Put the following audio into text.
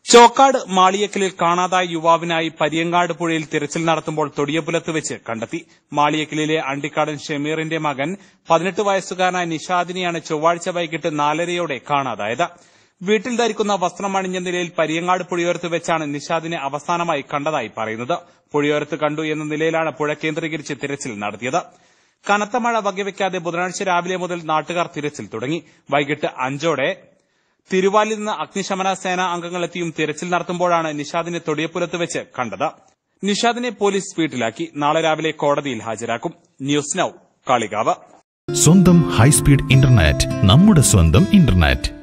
ചോക്കാട് മാളിയക്കലിൽ കാണാതായ യുവാവിനായി പരിയങ്ങാട് പുഴയിൽ തിരച്ചിൽ നടത്തുമ്പോൾ തൊടിയപുലത്ത് വെച്ച് കണ്ടെത്തി മാളിയക്കലിലെ അണ്ടിക്കാടൻ ഷമീറിന്റെ മകൻ പതിനെട്ട് വയസ്സുകാരനായ നിഷാദിനെയാണ് ചൊവ്വാഴ്ച വൈകിട്ട് നാലരയോടെ കാണാതായത് വീട്ടിൽ ധരിക്കുന്ന വസ്ത്രം അണിഞ്ഞ നിലയിൽ പരിയങ്ങാട് പുഴയോരത്ത് വെച്ചാണ് നിഷാദിനെ അവസാനമായി കണ്ടതായി പറയുന്നത് പുഴയോരത്ത് കണ്ടു എന്ന നിലയിലാണ് പുഴ കേന്ദ്രീകരിച്ച് തിരച്ചിൽ നടത്തിയത് കനത്ത മഴ വകവയ്ക്കാതെ ബുധനാഴ്ച രാവിലെ മുതൽ നാട്ടുകാർ തിരച്ചിൽ തുടങ്ങി വൈകിട്ട് അഞ്ചോടെ തിരുവാലിൽ നിന്ന് അഗ്നിശമന സേനാ അംഗങ്ങളെത്തിയും തിരച്ചിൽ നടത്തുമ്പോഴാണ് നിഷാദിനെ തൊടിയപ്പുലത്ത് വെച്ച് കണ്ടത് നിഷാദിനെ പോലീസ് വീട്ടിലാക്കി നാളെ രാവിലെ കോടതിയിൽ ഹാജരാക്കും ന്യൂസ് നൌ കാളികാവ് സ്വന്തം ഹൈസ്പീഡ് ഇന്റർനെറ്റ് നമ്മുടെ സ്വന്തം ഇന്റർനെറ്റ്